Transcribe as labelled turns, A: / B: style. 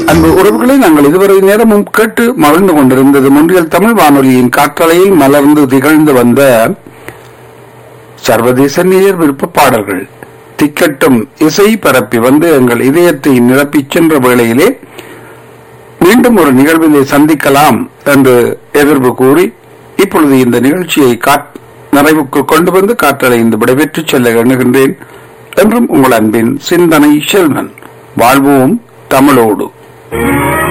A: அன்பு உறவுகளை நாங்கள் இதுவரை நேரமும் கேட்டு மகிழ்ந்து கொண்டிருந்தது முன்றியல் தமிழ் வானொலியின் காற்றலையில் மலர்ந்து திகழ்ந்து வந்த சர்வதேச நேயர் விருப்ப பாடல்கள் திக்கட்டும் இசை பரப்பி வந்து எங்கள் இதயத்தை நிரப்பிச் சென்ற வேளையிலே மீண்டும் ஒரு நிகழ்வினை சந்திக்கலாம் என்று எதிர்ப்பு கூறி இப்பொழுது இந்த நிகழ்ச்சியை காட்- நிறைவுக்கு கொண்டு வந்து காற்றலை இந்த விடைபெற்று செல்ல எண்ணுகின்றேன் என்றும் உங்கள் அன்பின் சிந்தனை செல்வன் வாழ்வோம் தமிழோடு